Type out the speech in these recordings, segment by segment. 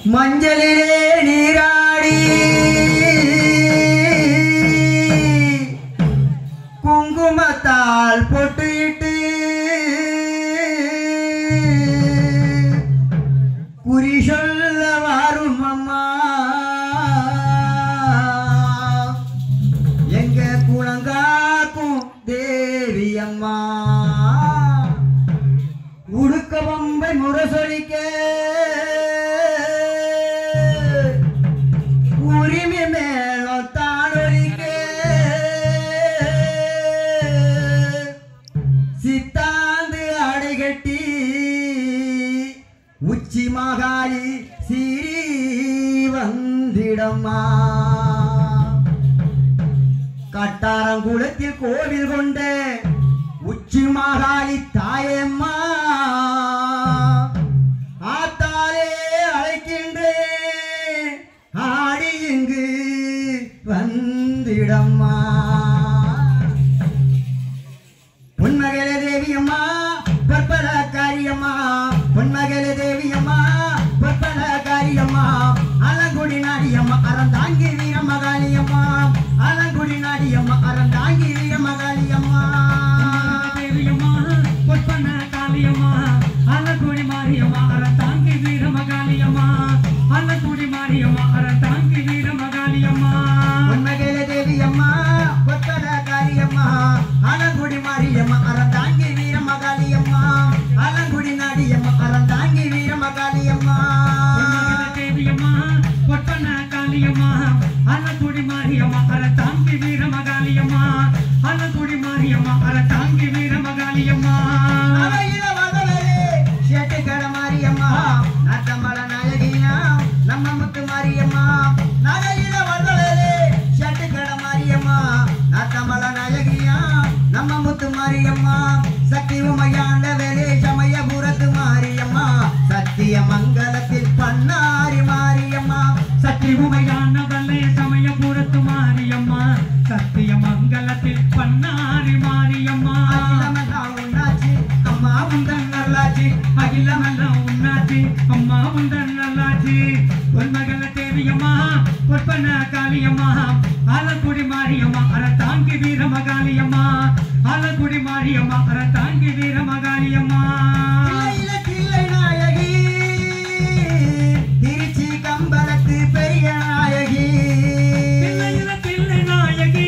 மஞ்சளிலே நீராடி குங்குமத்தால் பொட்டுயிட்டு குறி சொல்ல வரும் அம்மா எங்க குளங்காக்கும் தேவி அம்மா உடுக்க வம்பை முரசொலிக்க உரிமை மேளம் தானொலிக்க சித்தாந்து அடைகட்டி உச்சி மகாளி சீரி வந்திடம்மா கட்டாரங்குளத்தில் கோவில் கொண்ட உச்சி மகாளி தாயம்மா ஆத்தாலே அழைக்கின்றேன் ஆடி இங்கு வந்திடம்மா பொன்மகளே தேவியம்மா பற்பல காரியம்மா பொன்மகளே தேவியம்மா பற்பல காரியம்மா அலங்குடி நாடியம்மா அறந்தாங்கி வீரமகாளியம்மா அலங்குடி நாடியம்மா அறந்தாங்கி வீரமகாளியம்மா தேவியம்மா பொற்பன காளியம்மா அன்னக்குடி மாரியம்மா அறத்தாங்கி வீரமகாளியம்மா அன்னக்குடி மாரியம்மா அறத்தாங்கி வீரமகாளியம்மா பொன்மகளே தேவியம்மா பற்பல காரியம்மா அலங்குடி மாரியம்மா அறந்தாங்கி வீரமகாளியம்மா அலங்குடி நாடியம்மா அறந்தாங்கி வீரமகாளியம்மா தேவியம்மா பொற்பன காளியம்மா அன்னக்குடி மாரியம்மா அறத்தாங்கி வீரமகாளியம்மா அன்னக்குடி மாரியம்மா அறத்தாங்கி வீரமகாளியம்மா அவையில வதவரே, சேட்டுக்கடை மாரியம்மா, நாட்டமல நாயகியா, நம்ம முத்து மாரியம்மா. நகையில வதவரே, சேட்டுக்கடை மாரியம்மா, நாட்டமல நாயகியா, நம்ம முத்து மாரியம்மா. சக்தி உமையாண்டவரே, சமயபுரத்து மாரியம்மா, சத்திய மங்கலத்தில் பண்ணாரி மாரியம்மா சக்தி உமையானவளே சமயபுரத்து மாரியம்மா சத்திய மங்கலத்தில் பண்ணாரி மாரியம்மா அகிலமெல்லாம் உன்னாச்சு, அம்மா உந்தன் நல்லாச்சு அகிலமெல்லாம் உன்னாச்சு அம்மா உந்தன் நல்லாச்சு பொன்மகள தேவியம்மா பொற்பன காளியம்மா ஆலக்குடி மாரியம்மா அறத்தாங்கி வீரமகாளியம்மா ஆலக்குடி மாரியம்மா அறத்தாங்கி வீரமகாளியம்மா தில்லையில தில்லை நாயகி திருச்சி கம்பலத்து பெரிய நாயகி தில்லையில தில்லை நாயகி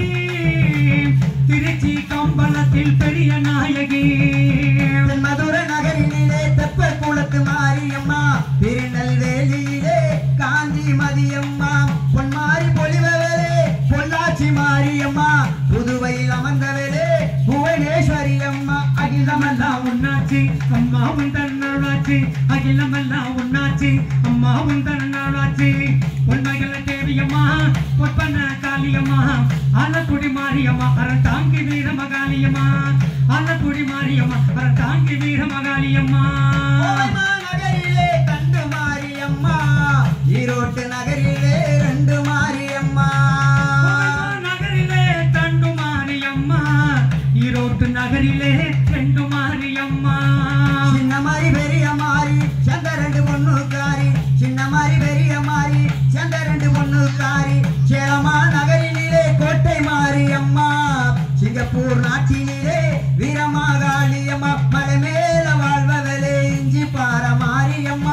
திருச்சி கம்பளத்தில் பெரிய நாயகி மதுர நகரினிலே தெப்ப குளத்து மாரியம்மா திருநெல்வேலியிலே காஞ்சி மதியம்மா பொன்மாரி பொலிவவரே பொள்ளாச்சி மாரியம்மா புதுவையில் அமர்ந்தவரே புவனேஸ்வரி அம்மா அகிலமெல்லாம் உன்னாச்சி அம்மா உந்தன் நாளாச்சி அகிலமெல்லாம் உன்னாச்சி அம்மா உந்தன் நாளாச்சி உண்மைகள தேவியம்மா பொற்பன காளியம்மா ஆலக்குடி மாரியம்மா அறத்தாங்கி வீரமகாளியம்மா ஆலக்குடி மாரியம்மா அறத்தாங்கி வீரமகாளியம்மா கோவைமா நகரிலே கண்டு மாரியம்மா ஈரோட்டு நகரிலே ரெண்டு மாரியம்மா நகரிலே தண்டு மாரியம்மா ஈரோட்டு நகரிலே ரெண்டு மாரியம்மா சின்ன மாறி பெரிய மாறி சந்த ரெண்டு பொண்ணுக்காரி சின்ன மாறி பெரிய மாறி சந்த ரெண்டு பொண்ணுக்காரி சேலமா நகரினிலே கோட்டை மாரியம்மா சிங்கப்பூர் நாட்டினிலே வீரமாகாளியம்மா மலை மேல வாழ்வவளே இஞ்சி பார மாரியம்மா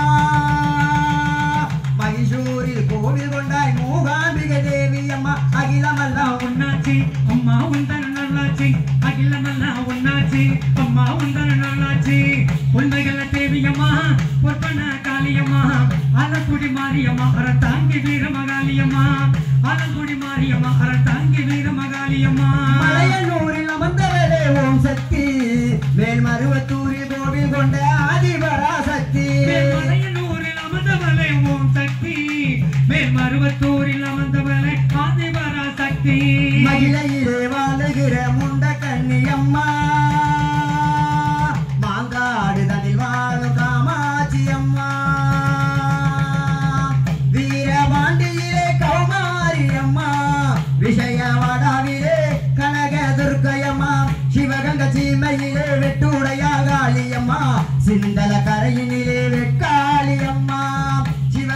மைசூரில் கோவில் கொண்டாய் மூகாம்பிகை தேவியம்மா அகிலமெல்லாம் உன்னாச்சி அம்மா உந்தன நல்லாச்சி அகிலமெல்லாம் உன்னாச்சி அம்மா உந்தன நல்லாச்சி உண்மைகள தேவியம்மா பொற்பன காளியம்மா அலக்குடி மாரியம்மா அறத்தாங்கி வீரமகாளியம்மா அலக்குடி மாரியம்மா அறத்தாங்கி வீரமகாளியம்மா மலையனூரில் அமர்ந்தவளே ஓம் சக்தி மேல்மருவத்தூரில் கோவில் கொண்ட ஆதிபராசக்தி மேல்மலையனூரில் அமர்ந்தவளே ஓம் சக்தி மேல்மருவத்தூரில் அமர்ந்தவளே ஆதிபரா சக்தி மகிழையிலே வாழுகிற முண்ட கன்னியம்மா மாங்காடு தனில் வாழும் காமாட்சி அம்மா வீரபாண்டியிலே கௌமாரி அம்மா விஷயவாடாவிலே கனக துர்க்கையம்மா சிவகங்க சீமையிலே வெட்டுடையா காளியம்மா சிந்தல கரையினிலே வெக்காளியம்மா சிவ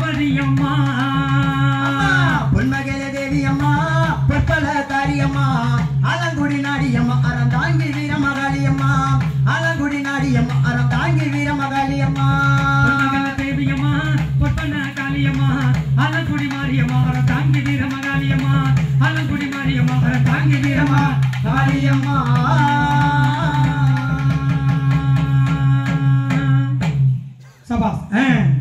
பகவதி அம்மா அம்மா, பொன்மகளே தேவி அம்மா பொற்பல காரியம்மா ஆலங்குடி நாடியம்மா அறந்தாங்கி வீரமகாளியம்மா ஆலங்குடி நாடியம்மா அறந்தாங்கி வீரமகாளியம்மா பொன்மகள தேவியம்மா பொற்பன காளியம்மா ஆலங்குடி மாரியம்மா வர தாங்கி வீர மகாளியம்மா ஆலங்குடி மாரியம்மா வர தாங்கி வீரமா காளியம்மா சபாஸ்